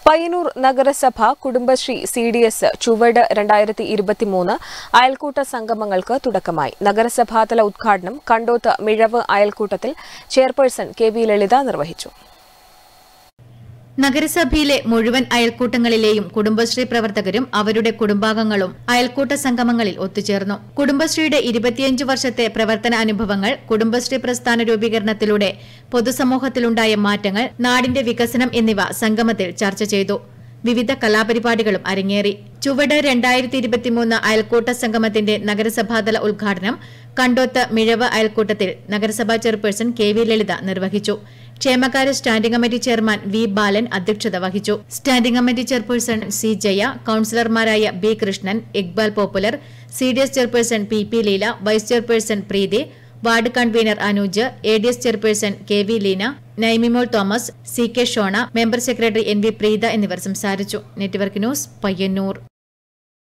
പയ്യന്നൂർ നഗരസഭ Kudumbashree C D S ചുവട് രണ്ടായിരത്തി ഇരുപത്തിമൂന്ന് അയൽക്കൂട്ട സംഗമങ്ങൾക്ക് തുടക്കമായി നഗരസഭാതല ഉദ്ഘാടനം കണ്ടോത്ത് മിഴവ് അയൽക്കൂട്ടത്തിൽ ചെയർപേഴ്സൺ കെ വി ലളിത നിർവഹിച്ചു നഗരസഭയിലെ മുഴുവൻ അയൽക്കൂട്ടങ്ങളിലെയും കുടുംബശ്രീ പ്രവർത്തകരും അവരുടെ കുടുംബാംഗങ്ങളും അയൽക്കൂട്ട സംഗമങ്ങളിൽ ഒത്തുചേർന്നു കുടുംബശ്രീയുടെ ഇരുപത്തിയഞ്ച് വർഷത്തെ പ്രവർത്തന അനുഭവങ്ങൾ കുടുംബശ്രീ പ്രസ്ഥാന രൂപീകരണത്തിലൂടെ പൊതുസമൂഹത്തിലുണ്ടായ മാറ്റങ്ങൾ നാടിന്റെ വികസനം എന്നിവ സംഗമത്തിൽ ചർച്ച ചെയ്തു വിവിധ കലാപരിപാടികളും അരങ്ങേറി ചുവട് രണ്ടായിരത്തി ഇരുപത്തിമൂന്ന് അയൽക്കൂട്ട സംഗമത്തിന്റെ നഗരസഭാതല ഉദ്ഘാടനം കണ്ടോത്ത് മിഴവ് അയൽക്കൂട്ടത്തിൽ നഗരസഭാ ചെയർപേഴ്സൺ കെ വി ലളിത നിർവഹിച്ചു ക്ഷേമകാര്യ standing committee chairman V Balan അധ്യക്ഷത വഹിച്ചു standing committee chairperson C Jaya കൌൺസിലർമാരായ B Krishnan Iqbal popular C D S chairperson P P Leela vice chairperson Preethi ward convener Anooj A D S chairperson K V Leena Naimimol Thomas C K Shona member secretary N V Preetha എന്നിവർ സംസാരിച്ചു network news Payyanur